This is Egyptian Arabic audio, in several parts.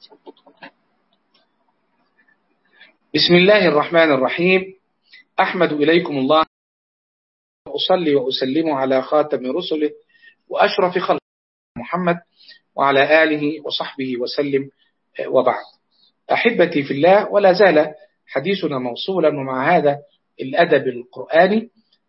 بسم الله الرحمن الرحيم أحمد إليكم الله وأصلي وأسلم على خاتم رسله وأشرف خلق محمد وعلى آله وصحبه وسلم وبعد أحبتي في الله ولا زال حديثنا موصولا ومع هذا الأدب القرآني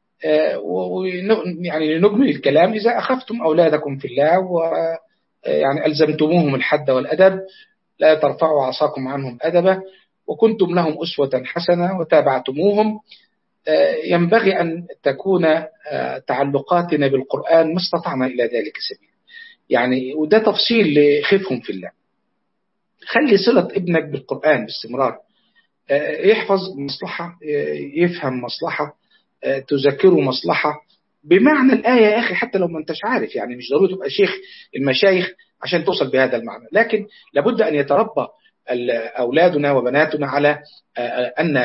يعني لنجمل الكلام إذا أخفتم أولادكم في الله ويعني ألزمتموهم الحد والأدب لا ترفعوا عصاكم عنهم أدبا وكنتم لهم أسوة حسنة وتابعتموهم ينبغي أن تكون تعلقاتنا بالقرآن ما استطعنا إلى ذلك سبيل يعني وده تفصيل لخفهم في الله خلي صلة ابنك بالقرآن باستمرار يحفظ مصلحة يفهم مصلحة تذكره مصلحة بمعنى الآية يا أخي حتى لو ما أنتش عارف يعني مش ضروري تبقى شيخ المشايخ عشان توصل بهذا المعنى لكن لابد أن يتربى أولادنا وبناتنا على أن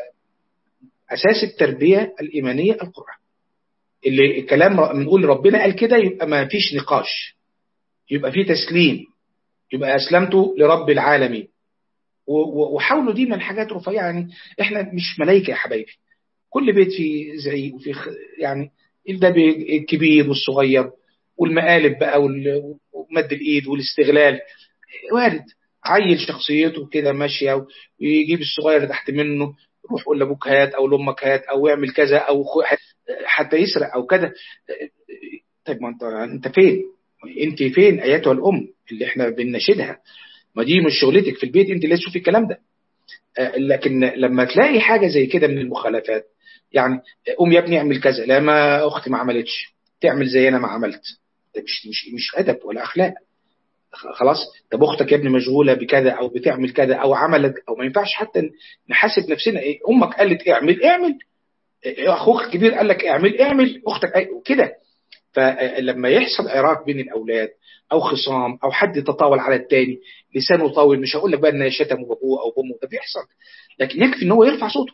أساس التربية الإيمانية القرآن اللي الكلام بنقول ربنا قال كده يبقى ما فيش نقاش يبقى فيه تسليم يبقى أسلمت لرب العالمين وحاولوا دي من الحاجات رفيعة يعني احنا مش ملايكة يا حبايبي كل بيت فيه زعيق وفي يعني ده الكبير والصغير والمقالب بقى ومد الايد والاستغلال وارد عيل شخصيته كده ماشيه ويجيب الصغير تحت منه روح قول لابوك هات او لامك هات او اعمل كذا او حتى يسرق او كذا طيب ما انت انت فين؟ انت فين ايتها الام اللي احنا بنناشدها؟ ما دي مش شغلتك في البيت انت لازم تشوفي الكلام ده لكن لما تلاقي حاجه زي كده من المخالفات يعني قوم يا ابني اعمل كذا لا ما اختي ما عملتش تعمل زي انا ما عملت ده مش مش مش ادب ولا اخلاق خلاص طب اختك يا ابني مشغوله بكذا او بتعمل كذا او عملت او ما ينفعش حتى نحاسب نفسنا ايه امك قالت اعمل اعمل اخوك الكبير قال لك اعمل اعمل اختك كده فلما يحصل عراك بين الاولاد او خصام او حد يتطاول على التاني لسانه طاول مش هقول لك بقى ان شتمه بابوه او بامه ده بيحصل لكن يكفي ان هو يرفع صوته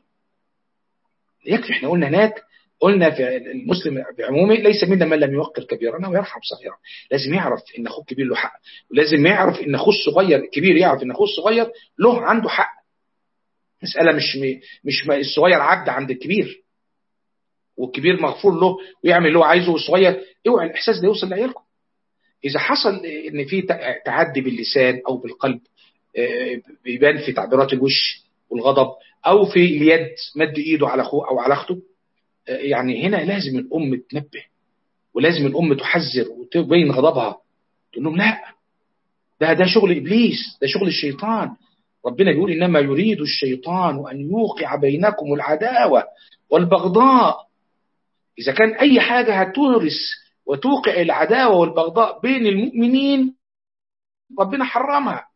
يكفي احنا قلنا هناك قلنا في المسلم بعمومه ليس منا من لم يوقر كبيرنا ويرحم صغيرا لازم يعرف ان اخوه الكبير له حق ولازم يعرف ان اخوه الصغير الكبير يعرف ان اخوه الصغير له عنده حق مسألة مش مش الصغير عبد عند الكبير والكبير مغفور له ويعمل اللي هو عايزه والصغير اوعى الاحساس ده يوصل لعيالكم اذا حصل ان في تعدي باللسان او بالقلب بيبان في تعبيرات الوش والغضب او في اليد مد ايده على اخوه او على اخته يعني هنا لازم الام تنبه ولازم الام تحذر وتبين غضبها تقول لهم لا ده ده شغل ابليس ده شغل الشيطان ربنا بيقول انما يريد الشيطان ان يوقع بينكم العداوه والبغضاء اذا كان اي حاجه هتورث وتوقع العداوه والبغضاء بين المؤمنين ربنا حرمها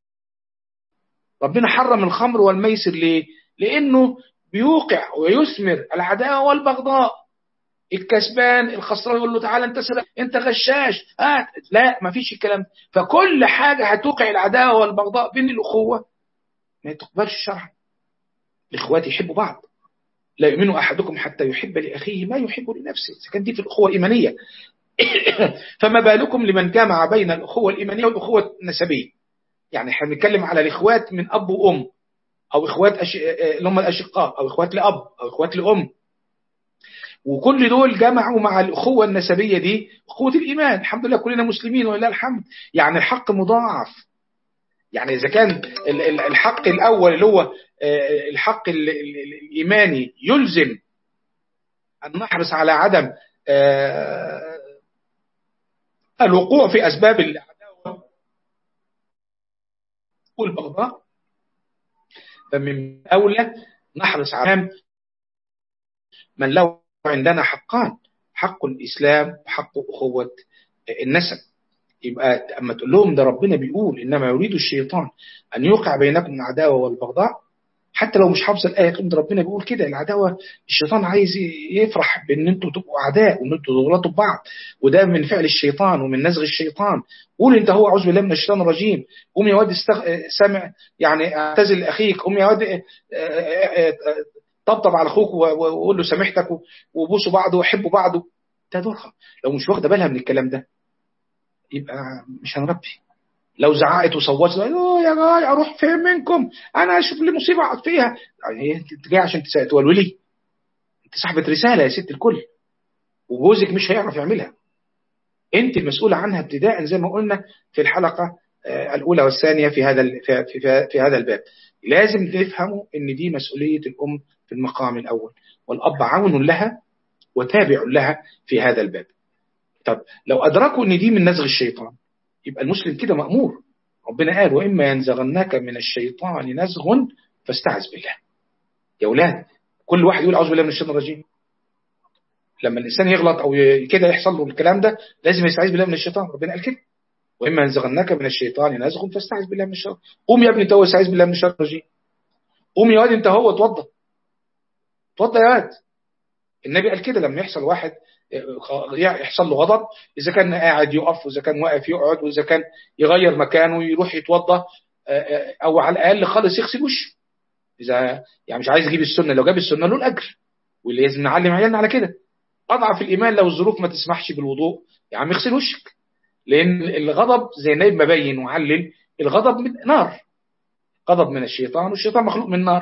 ربنا حرم الخمر والميسر ليه؟ لانه بيوقع ويثمر العداوه والبغضاء الكسبان الخسران يقول له تعالى انت سرق انت غشاش آه لا ما فيش الكلام ده فكل حاجه هتوقع العداوه والبغضاء بين الاخوه ما تقبلش شرعا الاخوات يحبوا بعض لا يؤمن احدكم حتى يحب لاخيه ما يحب لنفسه اذا كانت دي في الاخوه الايمانيه فما بالكم لمن جمع بين الاخوه الايمانيه والاخوه النسبيه يعني احنا بنتكلم على الاخوات من اب وام او اخوات أش... اللي هم الاشقاء او اخوات لاب او اخوات لام وكل دول جمعوا مع الاخوه النسبيه دي اخوه الايمان الحمد لله كلنا مسلمين ولله الحمد يعني الحق مضاعف يعني اذا كان الحق الاول اللي هو الحق الايماني يلزم ان نحرص على عدم الوقوع في اسباب العداوه والبغضاء فمن اولى نحرص على من له عندنا حقان حق الاسلام وحق اخوه النسب يبقى اما تقول لهم ده ربنا بيقول انما يريد الشيطان ان يوقع بينكم العداوه والبغضاء حتى لو مش حافظ الايه ده ربنا بيقول كده العداوه الشيطان عايز يفرح بان انتوا تبقوا اعداء وان انتوا تغلطوا ببعض وده من فعل الشيطان ومن نزغ الشيطان قول انت هو اعوذ بالله من الشيطان الرجيم قوم يا واد استغ... سامع يعني اعتزل اخيك قوم يا واد طبطب على اخوك وقول له سامحتك وبوسوا بعض وحبوا بعض ده دورها لو مش واخده بالها من الكلام ده يبقى مش هنربي لو زعقت وصوتت اوه يا جاي اروح فين منكم انا اشوف لي مصيبه اقعد فيها يعني انت جاي عشان تولولي انت صاحبه رساله يا ست الكل وجوزك مش هيعرف يعملها انت المسؤوله عنها ابتداء زي ما قلنا في الحلقه الاولى والثانيه في هذا في, في, في هذا الباب لازم تفهموا ان دي مسؤوليه الام في المقام الاول والاب عون لها وتابع لها في هذا الباب طب لو ادركوا ان دي من نزغ الشيطان يبقى المسلم كده مامور ربنا قال واما ينزغنك من الشيطان نزغ فاستعذ بالله يا اولاد كل واحد يقول اعوذ بالله من الشيطان الرجيم لما الانسان يغلط او كده يحصل له الكلام ده لازم يستعيذ بالله من الشيطان ربنا قال كده واما ينزغنك من الشيطان نزغ فاستعذ بالله من الشيطان قوم يا ابني انت هو استعيذ بالله من الشيطان الرجيم قوم يا واد انت هو اتوضى اتوضى يا واد النبي قال كده لما يحصل واحد يحصل له غضب اذا كان قاعد يقف واذا كان واقف يقعد واذا كان يغير مكانه يروح يتوضى او على الاقل خالص يغسل وشه اذا يعني مش عايز يجيب السنه لو جاب السنه له الاجر واللي لازم نعلم عيالنا على كده اضعف الايمان لو الظروف ما تسمحش بالوضوء يا عم اغسل وشك لان الغضب زي نايب ما بين وعلل الغضب من نار غضب من الشيطان والشيطان مخلوق من نار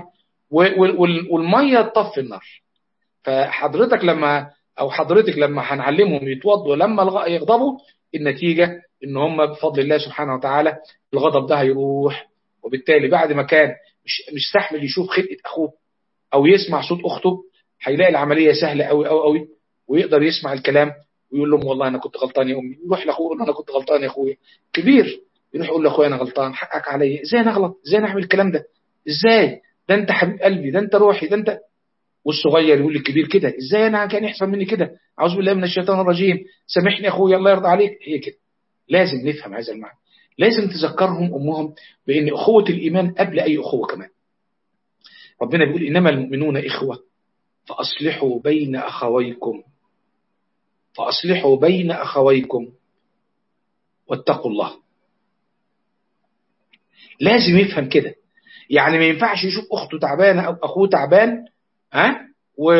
والميه تطفي النار فحضرتك لما او حضرتك لما هنعلمهم يتوضوا لما يغضبوا النتيجه ان هم بفضل الله سبحانه وتعالى الغضب ده هيروح وبالتالي بعد ما كان مش مش سحمل يشوف خلقه اخوه او يسمع صوت اخته هيلاقي العمليه سهله قوي قوي قوي ويقدر يسمع الكلام ويقول لهم والله انا كنت غلطان يا امي يروح لاخوه يقول انا كنت غلطان يا اخويا كبير يروح يقول لاخويا انا غلطان حقك عليا ازاي انا اغلط ازاي انا اعمل الكلام ده ازاي ده انت حبيب قلبي ده انت روحي ده انت والصغير يقول للكبير كده ازاي انا كان يحصل مني كده اعوذ بالله من الشيطان الرجيم سامحني يا اخويا الله يرضى عليك هي كده لازم نفهم هذا المعنى لازم تذكرهم امهم بان اخوه الايمان قبل اي اخوه كمان ربنا بيقول انما المؤمنون اخوه فاصلحوا بين اخويكم فاصلحوا بين اخويكم واتقوا الله لازم يفهم كده يعني ما ينفعش يشوف اخته تعبانه او اخوه تعبان ها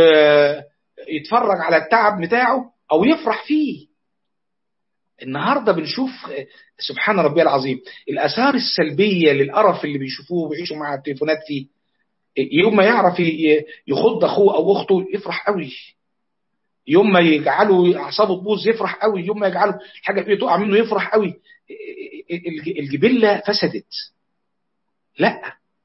ويتفرج على التعب بتاعه او يفرح فيه النهارده بنشوف سبحان ربي العظيم الاثار السلبيه للقرف اللي بيشوفوه وبيعيشوا مع التليفونات فيه يوم ما يعرف يخض اخوه او اخته يفرح قوي يوم ما يجعله اعصابه تبوظ يفرح قوي يوم ما يجعله حاجه فيه تقع منه يفرح قوي الجبله فسدت لا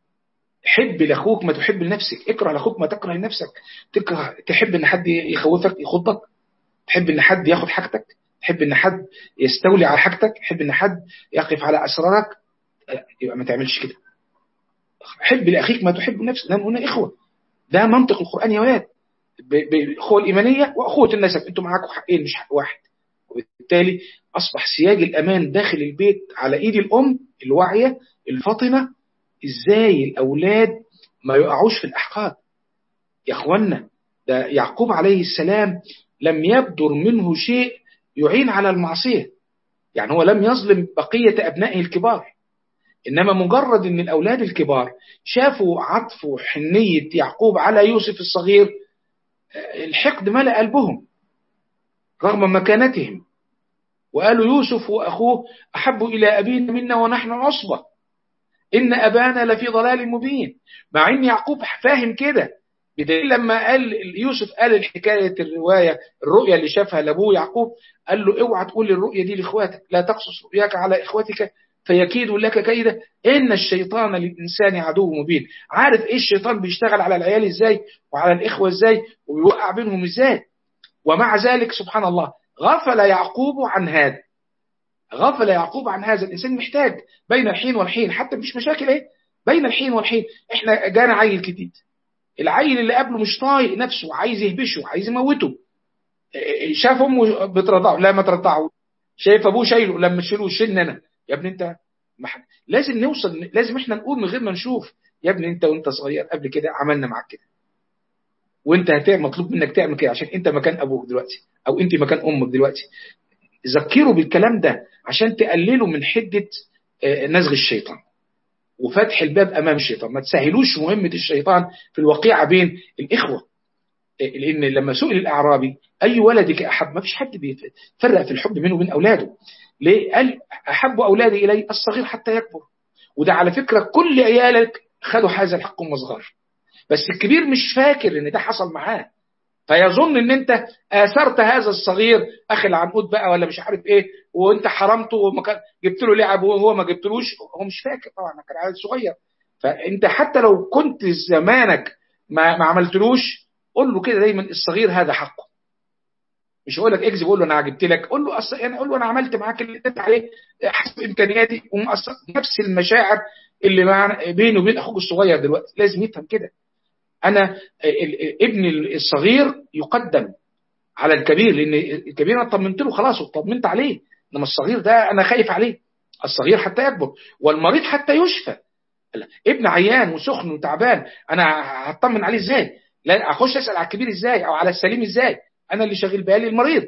حب لاخوك ما تحب لنفسك اكره لاخوك ما تكره لنفسك تكره تحب ان حد يخوفك يخضك تحب ان حد ياخد حاجتك تحب ان حد يستولي على حاجتك تحب ان حد يقف على اسرارك يبقى ما تعملش كده حب لاخيك ما تحب لنفسك ده هنا اخوه ده منطق القران يا ولاد بالاخوه الايمانيه واخوه النسب انتوا معاكم حقين مش حق واحد وبالتالي اصبح سياج الامان داخل البيت على ايد الام الواعيه الفاطنه ازاي الاولاد ما يقعوش في الاحقاد يا اخوانا ده يعقوب عليه السلام لم يبدر منه شيء يعين على المعصيه يعني هو لم يظلم بقيه ابنائه الكبار انما مجرد ان الاولاد الكبار شافوا عطف وحنيه يعقوب على يوسف الصغير الحقد ملا قلبهم رغم مكانتهم وقالوا يوسف واخوه احب الى ابينا منا ونحن عصبه إن أبانا لفي ضلال مبين مع إن يعقوب فاهم كده بدليل لما قال يوسف قال الحكاية الرواية الرؤية اللي شافها لأبوه يعقوب قال له اوعى تقول الرؤية دي لإخواتك لا تقصص رؤياك على إخوتك فيكيدوا لك كيدا إن الشيطان للإنسان عدو مبين عارف إيه الشيطان بيشتغل على العيال إزاي وعلى الإخوة إزاي وبيوقع بينهم إزاي ومع ذلك سبحان الله غفل يعقوب عن هذا غفل يعقوب عن هذا الانسان محتاج بين الحين والحين حتى مش مشاكل ايه بين الحين والحين احنا جانا عيل جديد العيل اللي قبله مش طايق نفسه عايز يهبشه عايز يموته شاف امه بترضعه لا ما ترضعه شايف ابوه شايله لما تشيله شيلني انا يا ابني انت مح... لازم نوصل لازم احنا نقول من غير ما نشوف يا ابني انت وانت صغير قبل كده عملنا معاك كده وانت هتعمل مطلوب منك تعمل كده عشان انت مكان ابوك دلوقتي او انت مكان امك دلوقتي ذكروا بالكلام ده عشان تقللوا من حدة نزغ الشيطان وفتح الباب أمام الشيطان ما تسهلوش مهمة الشيطان في الوقيعة بين الإخوة لان لما سئل الاعرابي اي ولدك احب ما فيش حد بيفرق في الحب بينه وبين اولاده ليه قال احب اولادي الي الصغير حتى يكبر وده على فكره كل عيالك خدوا هذا الحق وهم صغار بس الكبير مش فاكر ان ده حصل معاه فيظن ان انت اثرت هذا الصغير اخي العنقود بقى ولا مش عارف ايه وانت حرمته وما جبت له لعب وهو ما جبتلوش هو مش فاكر طبعا كان عيل صغير فانت حتى لو كنت زمانك ما, ما عملتلوش قول له كده دايما الصغير هذا حقه مش هقول لك اكذب قول له انا جبت لك قول له أص... يعني قول له انا عملت معاك اللي انت عليه حسب امكانياتي ومقصر نفس المشاعر اللي مع بينه وبين اخوك الصغير دلوقتي لازم يفهم كده انا ابني الصغير يقدم على الكبير لان الكبير انا طمنت له خلاص وطمنت عليه انما الصغير ده انا خايف عليه الصغير حتى يكبر والمريض حتى يشفى ابن عيان وسخن وتعبان انا هطمن عليه ازاي لا اخش اسال على الكبير ازاي او على السليم ازاي انا اللي شاغل بالي المريض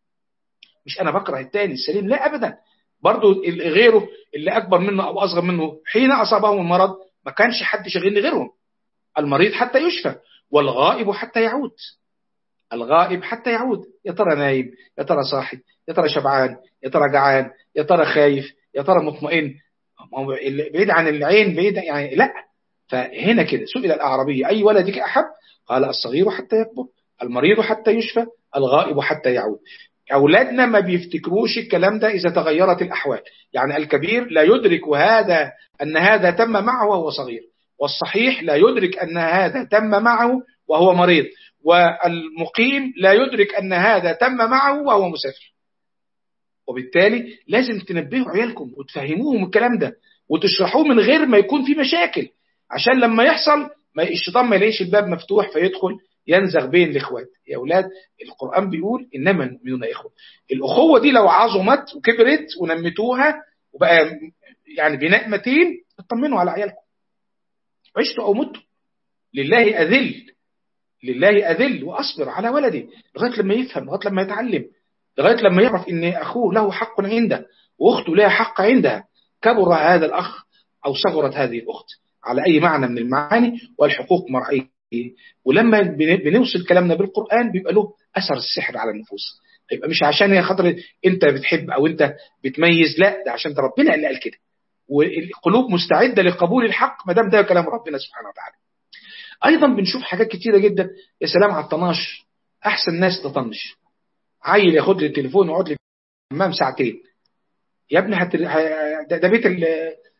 مش انا بكره التاني السليم لا ابدا برضه غيره اللي اكبر منه او اصغر منه حين اصابهم المرض ما كانش حد شاغلني غيرهم المريض حتى يشفى والغائب حتى يعود الغائب حتى يعود يا ترى نايم يا ترى صاحي يا ترى شبعان يا ترى جعان يا ترى خايف يا ترى مطمئن بعيد عن العين بعيد يعني لا فهنا كده سئل الأعرابي أي ولدك أحب قال الصغير حتى يكبر المريض حتى يشفى الغائب حتى يعود أولادنا ما بيفتكروش الكلام ده إذا تغيرت الأحوال يعني الكبير لا يدرك هذا أن هذا تم معه وهو صغير والصحيح لا يدرك أن هذا تم معه وهو مريض والمقيم لا يدرك أن هذا تم معه وهو مسافر وبالتالي لازم تنبهوا عيالكم وتفهموهم الكلام ده وتشرحوه من غير ما يكون في مشاكل عشان لما يحصل ما الشيطان ما يلاقيش الباب مفتوح فيدخل ينزغ بين الاخوات يا اولاد القران بيقول انما المؤمنون اخوه الاخوه دي لو عظمت وكبرت ونمتوها وبقى يعني بناء متين اطمنوا على عيالكم عشتوا او متوا لله اذل لله اذل واصبر على ولدي لغايه لما يفهم لغايه لما يتعلم لغايه لما يعرف ان اخوه له حق عنده واخته لها حق عندها كبر هذا الاخ او صغرت هذه الاخت على اي معنى من المعاني والحقوق مرعيه ولما بنوصل كلامنا بالقران بيبقى له اثر السحر على النفوس يبقى مش عشان هي خاطر انت بتحب او انت بتميز لا ده عشان ده ربنا اللي قال كده والقلوب مستعده لقبول الحق ما دام ده كلام ربنا سبحانه وتعالى ايضا بنشوف حاجات كتيره جدا يا سلام على الطناش احسن ناس تطنش عيل ياخد لي التليفون ويقعد لي في الحمام ساعتين يا ابني هت... ده, ده بيت ال...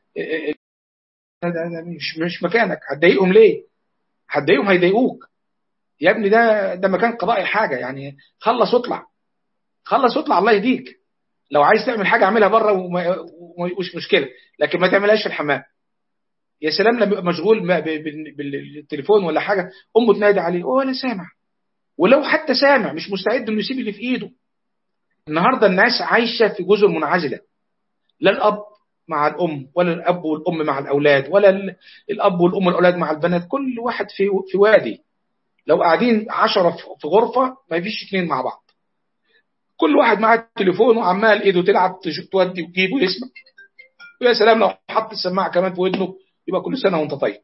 ده, ده مش مش مكانك هتضايقهم ليه؟ هتضايقهم هيضايقوك يا ابني ده ده مكان قضاء الحاجه يعني خلص واطلع خلص واطلع الله يهديك لو عايز تعمل حاجه اعملها بره ومش مشكله لكن ما تعملهاش في الحمام يا سلام لما يبقى مشغول بالتليفون ولا حاجه امه تنادي عليه ولا سامع ولو حتى سامع مش مستعد انه يسيب اللي في ايده النهارده الناس عايشه في جزر منعزله لا الاب مع الام ولا الاب والام مع الاولاد ولا الاب والام والاولاد مع البنات كل واحد في في وادي لو قاعدين عشرة في غرفة ما فيش اتنين مع بعض كل واحد معاه التليفون وعمال ايده تلعب تودي وتجيب ويسمع ويا سلام لو حط السماعة كمان في ودنه يبقى كل سنة وانت طيب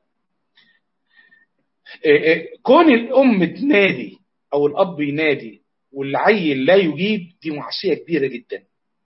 كون الام تنادي او الاب ينادي والعيل لا يجيب دي معصية كبيرة جدا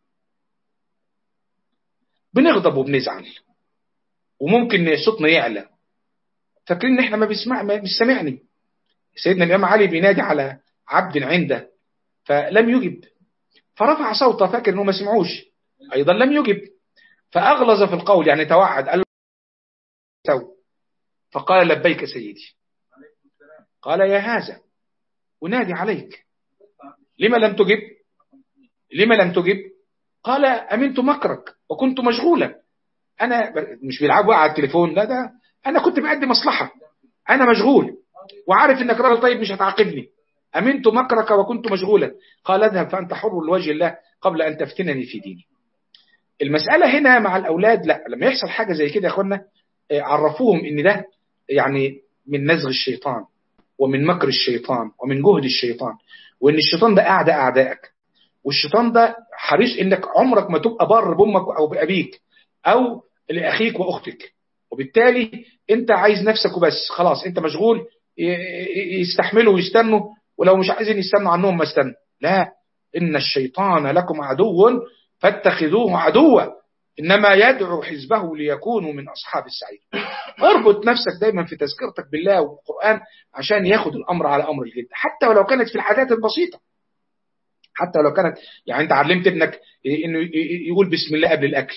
بنغضب وبنزعل وممكن صوتنا يعلى فاكرين ان احنا ما بيسمع ما مش سامعني سيدنا الامام علي بينادي على عبد عنده فلم يجب فرفع صوته فاكر انه ما سمعوش ايضا لم يجب فاغلظ في القول يعني توعد قال له فقال لبيك سيدي قال يا هذا أنادي عليك لما لم تجب لما لم تجب قال أمنت مكرك وكنت مشغولا أنا مش بيلعبوا على التليفون لا ده أنا كنت بأدي مصلحة أنا مشغول وعارف إنك راجل طيب مش هتعاقبني أمنت مكرك وكنت مشغولا قال اذهب فأنت حر لوجه الله قبل أن تفتنني في ديني المسألة هنا مع الأولاد لا لما يحصل حاجة زي كده يا أخوانا عرفوهم إن ده يعني من نزغ الشيطان ومن مكر الشيطان ومن جهد الشيطان وإن الشيطان ده أعدى أعدائك والشيطان ده حريص إنك عمرك ما تبقى بر بأمك أو بأبيك أو لأخيك وأختك وبالتالي أنت عايز نفسك وبس خلاص أنت مشغول يستحملوا ويستنوا ولو مش عايزين يستنوا عنهم ما استنوا لا إن الشيطان لكم عدو فاتخذوه عدوا إنما يدعو حزبه ليكونوا من أصحاب السعير اربط نفسك دايما في تذكرتك بالله والقرآن عشان ياخد الأمر على أمر الجد حتى ولو كانت في العادات البسيطة حتى لو كانت يعني أنت علمت ابنك إنه يقول بسم الله قبل الأكل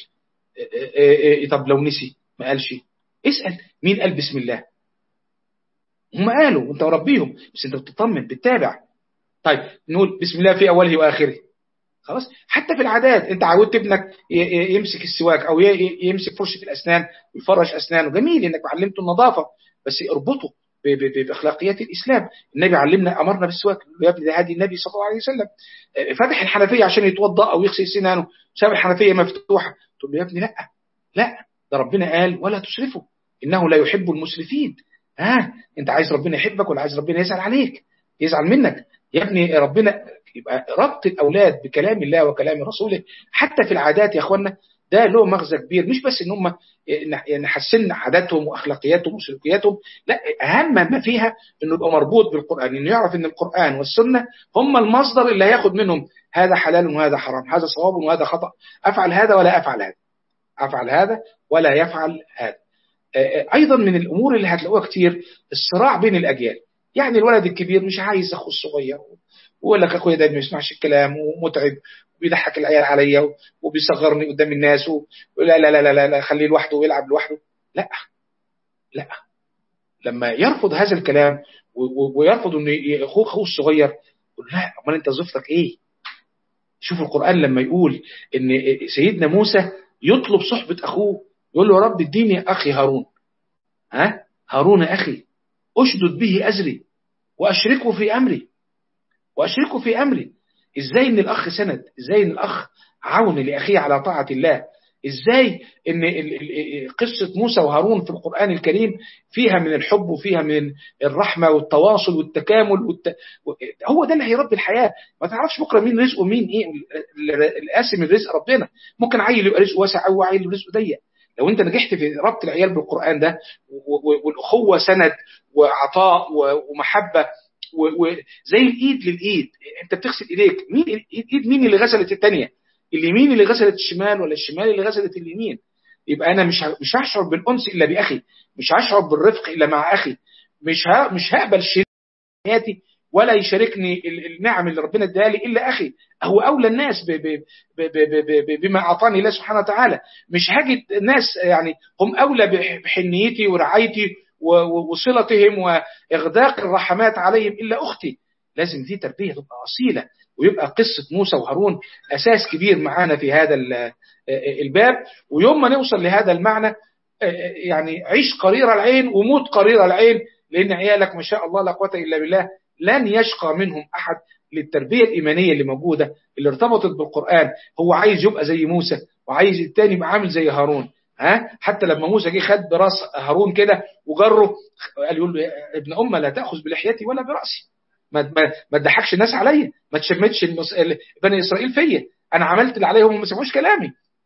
طب لو نسي ما قالش اسأل مين قال بسم الله هم قالوا وانت مربيهم بس انت بتطمن بتتابع طيب نقول بسم الله في اوله واخره خلاص حتى في العادات انت عودت ابنك يمسك السواك او يمسك فرشه الاسنان ويفرش اسنانه جميل انك علمته النظافه بس اربطه باخلاقيات الاسلام النبي علمنا امرنا بالسواك يا ابني ده هدي النبي صلى الله عليه وسلم فتح الحنفيه عشان يتوضا او يغسل سنانه ساب الحنفيه مفتوحه تقول له يا ابني لا لا ده ربنا قال ولا تسرفوا انه لا يحب المسرفين ها آه. انت عايز ربنا يحبك ولا عايز ربنا يزعل عليك يزعل منك يا ابني ربنا يبقى ربط الاولاد بكلام الله وكلام رسوله حتى في العادات يا اخوانا ده له مغزى كبير مش بس ان هم نحسن عاداتهم واخلاقياتهم وسلوكياتهم لا اهم ما فيها انه يبقى مربوط بالقران انه يعرف ان القران والسنه هم المصدر اللي هياخد منهم هذا حلال وهذا حرام هذا صواب وهذا خطا افعل هذا ولا افعل هذا افعل هذا ولا يفعل هذا ايضا من الامور اللي هتلاقوها كتير الصراع بين الاجيال يعني الولد الكبير مش عايز اخوه الصغير ويقول لك اخويا ده ما يسمعش الكلام ومتعب وبيضحك العيال عليا وبيصغرني قدام الناس ولا لا لا لا لا, لا خليه لوحده ويلعب لوحده لا لا لما يرفض هذا الكلام ويرفض ان اخوه اخوه الصغير يقول لا امال انت ظيفتك ايه شوف القران لما يقول ان سيدنا موسى يطلب صحبه اخوه يقول له يا رب اديني اخي هارون ها هارون اخي اشدد به ازري واشركه في امري واشركه في امري ازاي ان الاخ سند ازاي ان الاخ عون لاخيه على طاعه الله ازاي ان قصه موسى وهارون في القران الكريم فيها من الحب وفيها من الرحمه والتواصل والتكامل والت... هو ده اللي هيربي الحياه ما تعرفش بكره مين رزقه مين ايه القاسم الرزق ربنا ممكن عيل يبقى رزقه واسع او عيل رزقه ضيق لو انت نجحت في ربط العيال بالقران ده والاخوه سند وعطاء ومحبه وزي الايد للايد انت بتغسل ايديك مين ايد مين اللي غسلت الثانيه اليمين اللي غسلت الشمال ولا الشمال اللي غسلت اليمين يبقى انا مش مش هشعر بالانس الا باخي مش هشعر بالرفق الا مع اخي مش ها مش هقبل شريكي ولا يشاركني النعم اللي ربنا اداها لي الا اخي هو اولى الناس ب ب ب ب ب بما اعطاني الله سبحانه وتعالى مش هجد ناس يعني هم اولى بحنيتي ورعايتي وصلتهم واغداق الرحمات عليهم الا اختي لازم دي تربيه تبقى اصيله ويبقى قصه موسى وهارون اساس كبير معانا في هذا الباب ويوم ما نوصل لهذا المعنى يعني عيش قرير العين وموت قرير العين لان عيالك ما شاء الله لا قوه الا بالله لن يشقى منهم احد للتربيه الايمانيه اللي موجوده اللي ارتبطت بالقران هو عايز يبقى زي موسى وعايز التاني يبقى عامل زي هارون ها حتى لما موسى جه خد براس هارون كده وجره قال يقول له يا ابن امه لا تاخذ بلحيتي ولا براسي ما ما, ما تضحكش الناس عليا ما تشمتش بني اسرائيل فيا انا عملت اللي عليهم وما سمعوش كلامي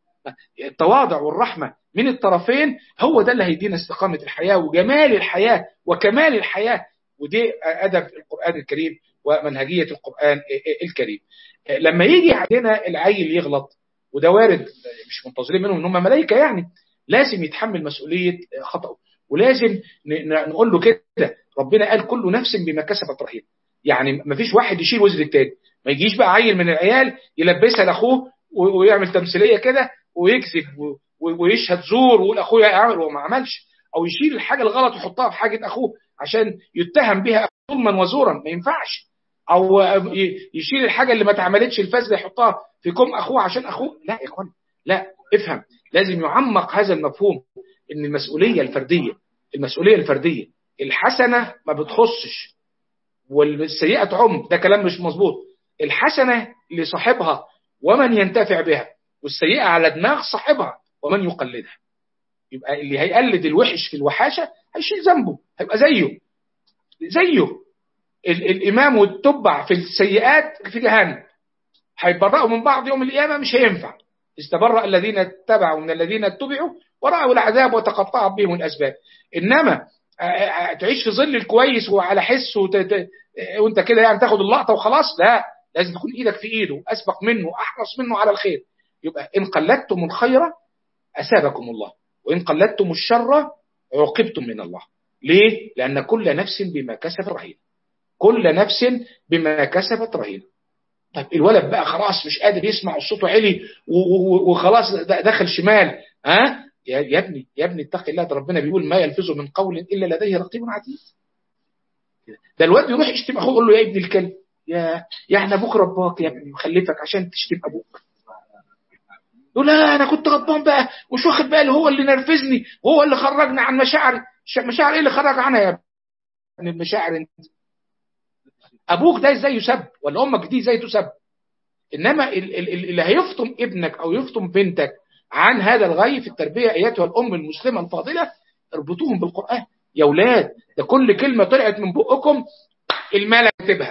التواضع والرحمه من الطرفين هو ده اللي هيدينا استقامه الحياه وجمال الحياه وكمال الحياه ودي ادب القران الكريم ومنهجيه القران الكريم لما يجي علينا العيل يغلط وده وارد مش منتظرين منهم ان هم ملائكه يعني لازم يتحمل مسؤوليه خطأه ولازم نقول له كده ربنا قال كل نفس بما كسبت رهين يعني ما فيش واحد يشيل وزر التاني ما يجيش بقى عيل من العيال يلبسها لاخوه ويعمل تمثيليه كده ويكذب ويشهد زور ويقول اخويا عمل وما عملش او يشيل الحاجه الغلط ويحطها في حاجه اخوه عشان يتهم بها ظلما وزورا ما ينفعش او يشيل الحاجه اللي ما اتعملتش الفاسده يحطها في كم اخوه عشان اخوه لا يا اخوان لا افهم لازم يعمق هذا المفهوم ان المسؤوليه الفرديه المسؤوليه الفرديه الحسنه ما بتخصش والسيئه تعم ده كلام مش مظبوط الحسنه لصاحبها ومن ينتفع بها والسيئه على دماغ صاحبها ومن يقلدها يبقى اللي هيقلد الوحش في الوحاشه هيشيل ذنبه هيبقى زيه زيه الامام والتبع في السيئات في جهنم هيتبرأوا من بعض يوم القيامه مش هينفع استبرأ الذين اتبعوا من الذين اتبعوا ورأوا العذاب وتقطعت بهم الاسباب انما تعيش في ظل الكويس وعلى حس وت... وانت كده يعني تاخد اللقطه وخلاص لا لازم تكون ايدك في ايده اسبق منه احرص منه على الخير يبقى ان قلدتم الخير اثابكم الله وان قلدتم الشر عوقبتم من الله ليه لان كل نفس بما كسبت رهينه كل نفس بما كسبت رهينه طيب الولد بقى خلاص مش قادر يسمع الصوت عالي وخلاص دخل شمال ها يا ابني يا ابني اتق الله ده ربنا بيقول ما يلفظ من قول الا لديه رقيب عتيد ده الواد يروح يشتم اخوه يقول له يا ابن الكلب يا يا احنا ابوك رباك يا ابني مخلفك عشان تشتم ابوك يقول لا انا كنت غضبان بقى مش واخد بالي هو اللي نرفزني هو اللي خرجني عن مشاعري مشاعر ايه اللي خرج عنها يا ابني المشاعر انت ابوك ده ازاي يسب ولا امك دي ازاي تسب انما اللي هيفطم ابنك او يفطم بنتك عن هذا الغي في التربيه ايتها الام المسلمه الفاضله اربطوهم بالقران يا اولاد ده كل كلمه طلعت من بقكم الملك كتبها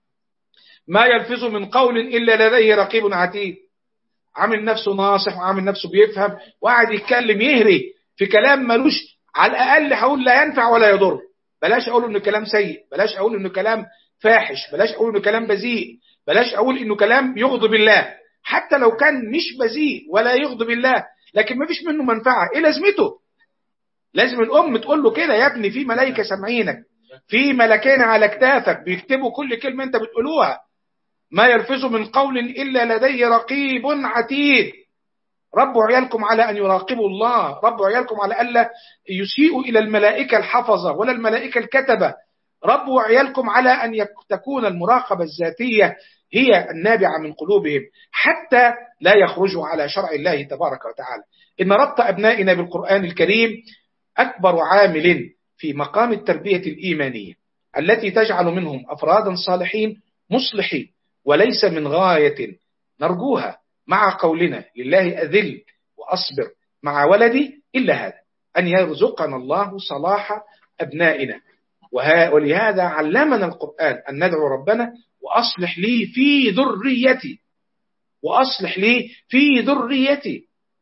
ما يلفظ من قول الا لديه رقيب عتيد عامل نفسه ناصح وعامل نفسه بيفهم وقاعد يتكلم يهري في كلام ملوش على الاقل هقول لا ينفع ولا يضر بلاش اقول انه كلام سيء بلاش اقول انه كلام فاحش بلاش اقول انه كلام بذيء بلاش اقول انه كلام يغضب الله حتى لو كان مش بذيء ولا يغضب الله لكن ما فيش منه منفعه ايه لازمته لازم الام تقول له كده يا ابني في ملائكه سامعينك في ملكين على كتافك بيكتبوا كل كلمه انت بتقولوها ما يلفظ من قول الا لديه رقيب عتيد ربوا عيالكم على ان يراقبوا الله ربوا عيالكم على الا يسيئوا الى الملائكه الحفظه ولا الملائكه الكتبه ربوا عيالكم على ان تكون المراقبه الذاتيه هي النابعه من قلوبهم حتى لا يخرجوا على شرع الله تبارك وتعالى ان ربط ابنائنا بالقران الكريم اكبر عامل في مقام التربيه الايمانيه التي تجعل منهم افرادا صالحين مصلحين وليس من غايه نرجوها مع قولنا لله اذل واصبر مع ولدي الا هذا ان يرزقنا الله صلاح ابنائنا ولهذا علمنا القرآن أن ندعو ربنا وأصلح لي في ذريتي وأصلح لي في ذريتي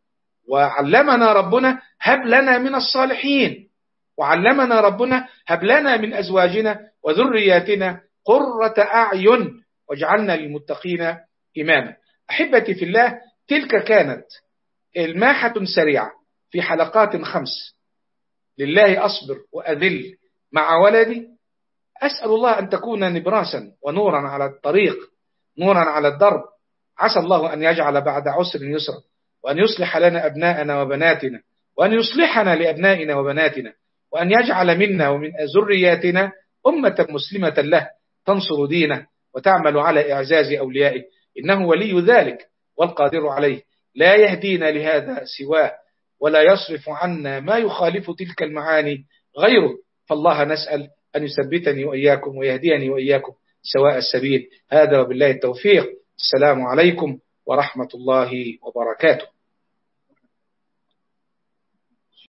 وعلمنا ربنا هب لنا من الصالحين وعلمنا ربنا هب لنا من أزواجنا وذرياتنا قرة أعين واجعلنا للمتقين إماما أحبتي في الله تلك كانت الماحة سريعة في حلقات خمس لله أصبر وأذل مع ولدي أسأل الله أن تكون نبراسا ونورا على الطريق نورا على الدرب عسى الله أن يجعل بعد عسر يسرا وأن يصلح لنا أبناءنا وبناتنا وأن يصلحنا لأبنائنا وبناتنا وأن يجعل منا ومن ذرياتنا أمة مسلمة له تنصر دينه وتعمل على إعزاز أوليائه إنه ولي ذلك والقادر عليه لا يهدينا لهذا سواه ولا يصرف عنا ما يخالف تلك المعاني غيره فالله نسأل أن يثبتني وإياكم ويهديني وإياكم سواء السبيل هذا وبالله التوفيق السلام عليكم ورحمة الله وبركاته